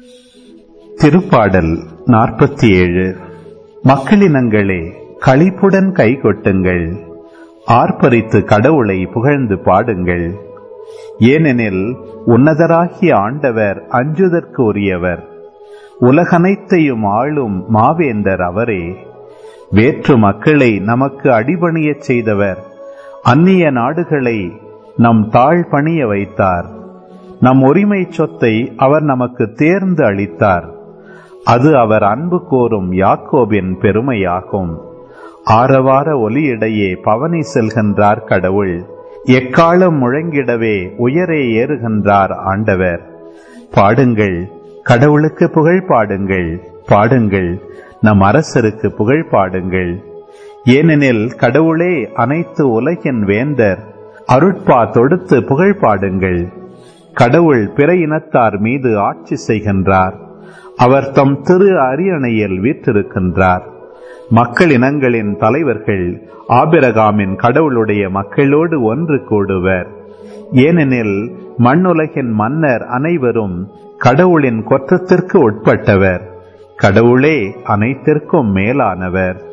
திருப்பாடல் நாற்பத்தி ஏழு மக்களினங்களே களிப்புடன் கை கொட்டுங்கள் ஆர்ப்பரித்து கடவுளை புகழ்ந்து பாடுங்கள் ஏனெனில் உன்னதராகிய ஆண்டவர் அஞ்சுதற்கு உரியவர் உலகனைத்தையும் ஆளும் மாவேந்தர் அவரே வேற்று மக்களை நமக்கு அடிபணியச் செய்தவர் அந்நிய நாடுகளை நம் தாழ் பணிய வைத்தார் நம் உரிமை சொத்தை அவர் நமக்கு தேர்ந்து அளித்தார் அது அவர் அன்பு கோரும் யாக்கோபின் பெருமையாகும் ஆரவார ஒலியிடையே பவனி செல்கின்றார் கடவுள் எக்காலம் முழங்கிடவே உயரே ஏறுகின்றார் ஆண்டவர் பாடுங்கள் கடவுளுக்கு புகழ் பாடுங்கள் பாடுங்கள் நம் அரசருக்கு புகழ் பாடுங்கள் ஏனெனில் கடவுளே அனைத்து உலகின் வேந்தர் அருட்பா தொடுத்து புகழ் பாடுங்கள் கடவுள் பிற இனத்தார் மீது ஆட்சி செய்கின்றார் அவர் தம் திரு அரியணையில் வீற்றிருக்கின்றார் மக்கள் இனங்களின் தலைவர்கள் ஆபிரகாமின் கடவுளுடைய மக்களோடு ஒன்று கூடுவர் ஏனெனில் மண்ணுலகின் மன்னர் அனைவரும் கடவுளின் கொற்றத்திற்கு உட்பட்டவர் கடவுளே அனைத்திற்கும் மேலானவர்